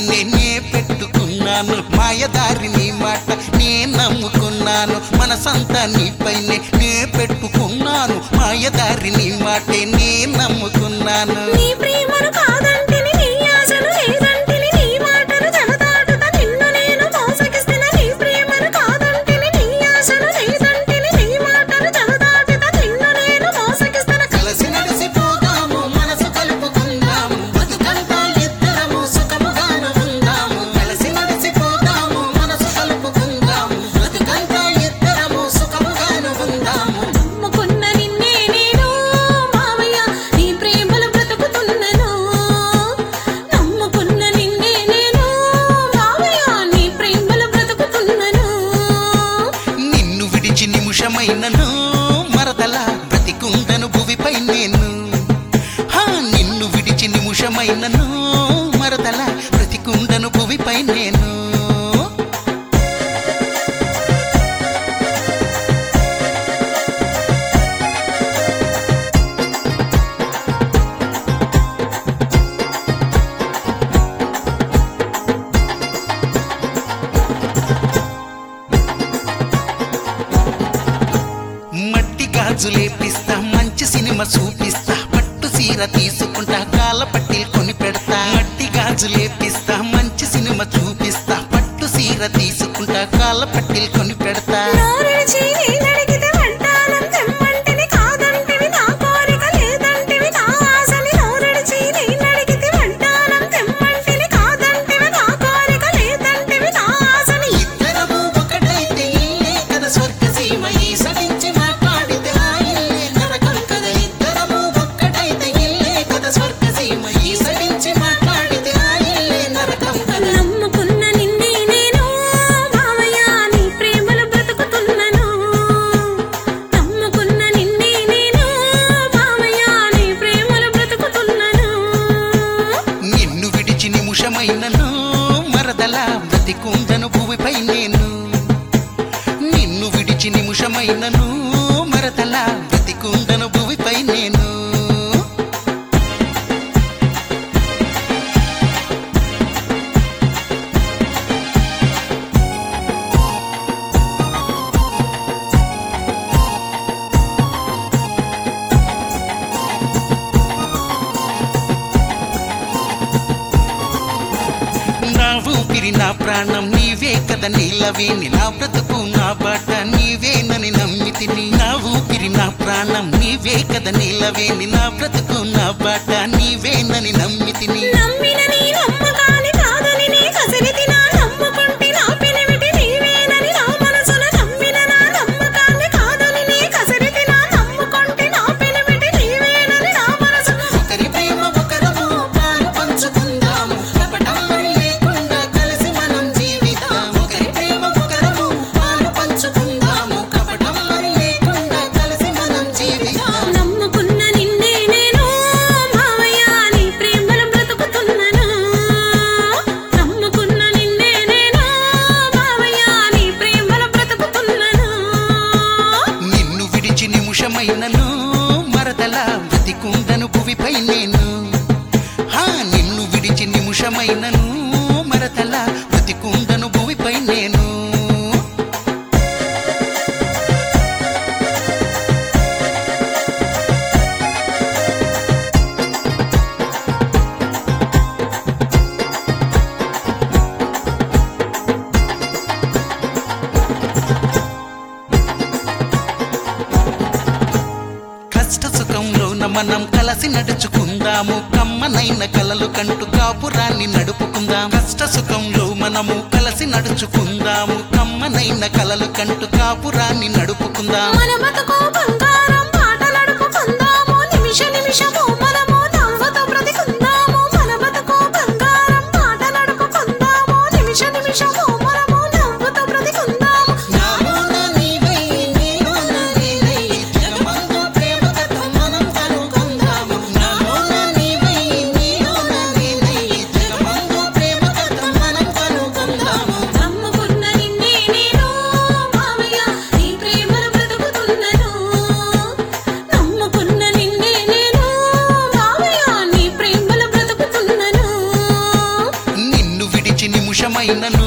నేనే పెట్టుకున్నాను మాయదారి నీ మాట నే నమ్ముకున్నాను మనసంతా నీపైనే నే పెట్టుకున్నాను మాయదారి నీ మాటే నే నమ్ముకున్నాను నీ ప్రేమను కాదంటిని నీ ఆశను లేదంటిని నీ మాటను జనదాటుత నిన్ను నేను మోసగిస్తున్న నీ ప్రేమను కాదంటిని నీ ఆశను లేదంటిని నీ మాటను జనదాటుత నిన్ను నేను మోసగిస్తున్న కలిసి నడిసిపోదాము మనసు కలుపుకుందాము బతుకంతా ఇద్దరము సుఖముగాను ఉందాము కలిసి నడిసిపోదాము మనసు కలుపుకుందాము బతుకంతా ఇద్దరము సుఖముగాను ఉందాము నమ్ముకున్న నిన్నే నేను మావయ్య నీ ప్రేమలో బ్రతుకుతున్నను నమ్ముకున్న నిన్నే నేను మావయ్య నీ ప్రేమలో బ్రతుకుతున్నను నిన్ను విడిచి నిమిషమైనను మరదల బ్రతికుందను భువిపై నేను హా నిన్ను విడిచి నిమిషమైనను మరదల బ్రతికుందను భువిపై నేను మట్టి గాజులేపిస్తా మంచి సినిమా చూపిస్తా పట్టు సీర తీసుకుంటా కాల పట్టీలు కొని పెడతా మట్టి గాజులేపిస్తా మంచి సినిమా చూపిస్తా పట్టు సీర తీసుకుంటా కాల పట్టీలు కొని పెడతా నోరిడిచి నేనడిగితే వంటానం తెమ్మంటివి కాదంటివి నా కోరిక లేదంటివి నా ఆశని నోరిడిచి నేనడిగితే వంటానం తెమ్మంటివి కాదంటివి నా కోరిక లేదంటివి నా ఆశని ఇద్దరము ఒకటైతే ఇల్లే కదా స్వర్గసీమ ఈ సడించి మాట్లాడితే ఆ ఇల్లే నరకం కదా ఇద్దరము ఒక్కటైతే ఇల్లే కదా స్వర్గసీమ ఈ సడించి మాట్లాడితే ఆ ఇల్లే నరకం కదా నమ్ముకున్న నిన్నే నేను మావయ్య నీ ప్రేమలో బ్రతుకుతున్నను నమ్ముకున్న నిన్నే నేను మావయ్య నీ ప్రేమలో బ్రతుకుతున్నను నిన్ను విడిచి నిమిషమైనను మరదల బ్రతికుందను భూమిపై నేను నిన్ను విడిచి నిమిషమైనను మరదల బ్రతికుందను భూమిపై నేను నా ఊపిరి నా ప్రాణం నీవే కదా నీలవేని నా బ్రతుకు నా బాట నీవేనని నమ్మితిని నా ఊపిరి నా ప్రాణం నీవే కదా నీలవేని నా బ్రతుకు నా బాట నీవేనని నమ్మితిని నమ్మిన నీ నమ్మకాన్ని కాదని నీ కసిరితి నా నమ్ముకుంటే నా పెనిమిటి నీవేనని నా మనసున నమ్మిన నా నమ్మకాన్ని కాదని నీ కసిరితి నా నమ్ముకుంటే నా పెనిమిటి నీవేనని నా మనసున ఒకరి ప్రేమ ఒకరము పాలు పంచుకుందాము కపటమని లేకుండా కలిసి మనం జీవిద్దాం ఒకరి ప్రేమ ఒకరము పాలు పంచుకుందాము కపటమని లేకుండా కలిసి మనం జీవిద్దాం నమ్ముకున్న నిన్నే నేను మావయ్య నీ ప్రేమలో బ్రతుకుతున్నను నమ్ముకున్న నిన్నే నేను మావయ్య నీ ప్రేమలో బ్రతుకుతున్నను నిన్ను విడిచి నిమిషమైనను మరదల బ్రతికుందను భువిపై నేను హా నిన్ను విడిచి నిమిషమైనను మరదల బ్రతికుందను భువిపై నేను కష్ట సుఖంలోన మనం కలిసి నడుచుకుందాము కమ్మనైన కలలు కంటూ కాపురాన్ని నడుపుకుందాం కష్ట సుఖంలో మనము కలిసి నడుచుకుందాము కమ్మనైన కలలు కంటూ కాపురాన్ని నడుపుకుందాం మన బతుకు బంగారం మాటలడుపుకుందాము నిమిష నిమిషము మనము నవ్వుతో బ్రతికుందాము మన బతుకు బంగారం మాటలడుపుకుందాము నిమిష నిమిషము మనము నవ్వుతో బ్రతికుందాము నాలోన నీవై, నీలోన నేనై, జగమందు ప్రేమ కథ మనం కనుగొందాము. నాలోన నీవై, నీలోన నేనై, జగమందు ప్రేమ కథ మనం కనుగొందాము. నమ్ముకున్న నిన్నే నేను మావయ్య నీ ప్రేమలో బ్రతుకుతున్నను పైన